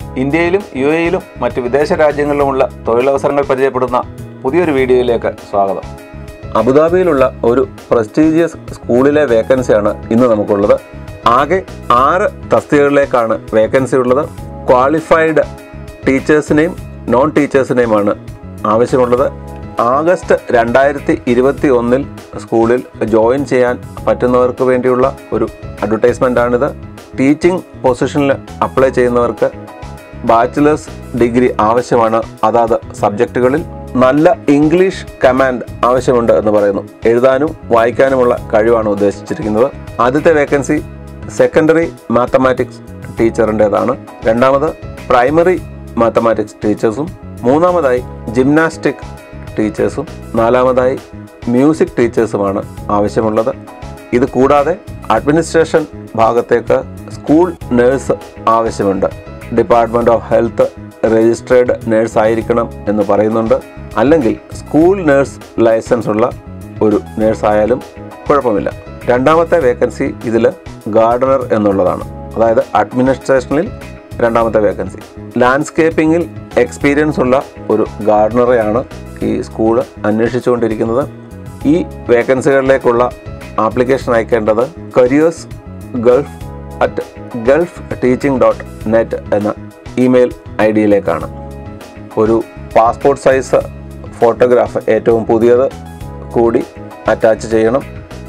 ഇന്ത്യയിലും യു എയിലും മറ്റ് വിദേശ രാജ്യങ്ങളിലുമുള്ള തൊഴിലവസരങ്ങൾ പരിചയപ്പെടുന്ന പുതിയൊരു വീഡിയോയിലേക്ക് സ്വാഗതം അബുദാബിയിലുള്ള ഒരു പ്രസ്റ്റീജിയസ് സ്കൂളിലെ വേക്കൻസിയാണ് ഇന്ന് നമുക്കുള്ളത് ആകെ ആറ് തസ്തികകളിലേക്കാണ് വേക്കൻസി ഉള്ളത് ക്വാളിഫൈഡ് ടീച്ചേഴ്സിനെയും നോൺ ടീച്ചേഴ്സിനെയുമാണ് ആവശ്യമുള്ളത് ആഗസ്റ്റ് രണ്ടായിരത്തി ഇരുപത്തി ഒന്നിൽ സ്കൂളിൽ ജോയിൻ ചെയ്യാൻ പറ്റുന്നവർക്ക് വേണ്ടിയുള്ള ഒരു അഡ്വർടൈസ്മെൻ്റാണിത് ടീച്ചിങ് പൊസിഷനിൽ അപ്ലൈ ചെയ്യുന്നവർക്ക് ബാച്ചിലേഴ്സ് ഡിഗ്രി ആവശ്യമാണ് അതാത് സബ്ജക്റ്റുകളിൽ നല്ല ഇംഗ്ലീഷ് കമാൻഡ് ആവശ്യമുണ്ട് എന്ന് പറയുന്നു എഴുതാനും വായിക്കാനുമുള്ള കഴിവാണ് ഉദ്ദേശിച്ചിരിക്കുന്നത് ആദ്യത്തെ വേക്കൻസി സെക്കൻഡറി മാത്തമാറ്റിക്സ് ടീച്ചറിൻ്റെതാണ് രണ്ടാമത് പ്രൈമറി മാത്തമാറ്റിക്സ് ടീച്ചേഴ്സും മൂന്നാമതായി ജിംനാസ്റ്റിക് ടീച്ചേഴ്സും നാലാമതായി മ്യൂസിക് ടീച്ചേഴ്സുമാണ് ആവശ്യമുള്ളത് ഇത് കൂടാതെ അഡ്മിനിസ്ട്രേഷൻ ഭാഗത്തേക്ക് സ്കൂൾ നേഴ്സ് ആവശ്യമുണ്ട് department of health registered nurse ആയിരിക്കണം എന്ന് പറയുന്നുണ്ട് അല്ലെങ്കിൽ സ്കൂൾ നേഴ്സ് ലൈസൻസ് ഉള്ള ഒരു നേഴ്സ് ആയാലും കുഴപ്പമില്ല രണ്ടാമത്തെ വേക്കൻസി ഇതിൽ ഗാർഡനർ എന്നുള്ളതാണ് അതായത് അഡ്മിനിസ്ട്രേഷനിൽ രണ്ടാമത്തെ വേക്കൻസി ലാൻഡ്സ്കേപ്പിങ്ങിൽ എക്സ്പീരിയൻസ് ഉള്ള ഒരു ഗാർഡനറെയാണ് ഈ സ്കൂൾ അന്വേഷിച്ചുകൊണ്ടിരിക്കുന്നത് ഈ വേക്കൻസികളിലേക്കുള്ള ആപ്ലിക്കേഷൻ അയക്കേണ്ടത് careers gulf at gulf teaching dot net എന്ന ഇമെയിൽ ഐ ഡിയിലേക്കാണ് ഒരു പാസ്പോർട്ട് സൈസ് ഫോട്ടോഗ്രാഫ് ഏറ്റവും പുതിയത് കൂടി അറ്റാച്ച് ചെയ്യണം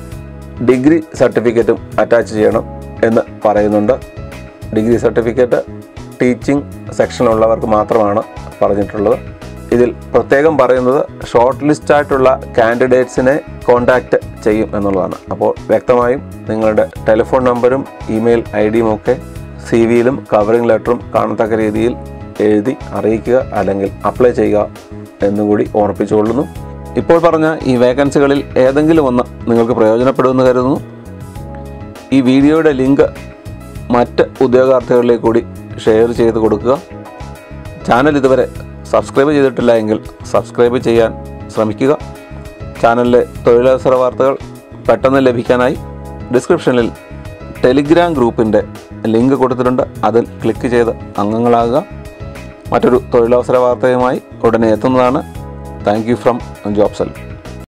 ഡിഗ്രി സർട്ടിഫിക്കറ്റും അറ്റാച്ച് ചെയ്യണം എന്ന് പറയുന്നുണ്ട് ഡിഗ്രി സർട്ടിഫിക്കറ്റ് ടീച്ചിങ് സെക്ഷനുള്ളവർക്ക് മാത്രമാണ് പറഞ്ഞിട്ടുള്ളത് ഇതിൽ പ്രത്യേകം പറയുന്നത് ഷോർട്ട് ലിസ്റ്റ് ആയിട്ടുള്ള കാൻഡിഡേറ്റ്സിനെ കോൺടാക്റ്റ് ചെയ്യും എന്നുള്ളതാണ് അപ്പോൾ വ്യക്തമായും നിങ്ങളുടെ ടെലിഫോൺ നമ്പറും ഇമെയിൽ ഐ ഡിയും ഒക്കെ സി വിയിലും കവറിംഗ് ലെറ്ററും കാണത്തക്ക രീതിയിൽ എഴുതി അറിയിക്കുക അല്ലെങ്കിൽ അപ്ലൈ ചെയ്യുക എന്നുകൂടി ഓർമ്മിപ്പിച്ചുകൊള്ളുന്നു ഇപ്പോൾ പറഞ്ഞ ഈ വേക്കൻസികളിൽ ഏതെങ്കിലും ഒന്ന് നിങ്ങൾക്ക് പ്രയോജനപ്പെടുമെന്ന് കരുതുന്നു ഈ വീഡിയോയുടെ ലിങ്ക് മറ്റ് ഉദ്യോഗാർത്ഥികളിലേക്ക് കൂടി ഷെയർ ചെയ്ത് കൊടുക്കുക ചാനൽ ഇതുവരെ സബ്സ്ക്രൈബ് ചെയ്തിട്ടില്ല എങ്കിൽ സബ്സ്ക്രൈബ് ചെയ്യാൻ ശ്രമിക്കുക ചാനലിലെ തൊഴിലവസര വാർത്തകൾ പെട്ടെന്ന് ലഭിക്കാനായി ഡിസ്ക്രിപ്ഷനിൽ ടെലിഗ്രാം ഗ്രൂപ്പിൻ്റെ ലിങ്ക് കൊടുത്തിട്ടുണ്ട് അതിൽ ക്ലിക്ക് ചെയ്ത് അംഗങ്ങളാകുക മറ്റൊരു തൊഴിലവസര വാർത്തയുമായി ഉടനെ എത്തുന്നതാണ് താങ്ക് യു ഫ്രം ജോബ്സെൽ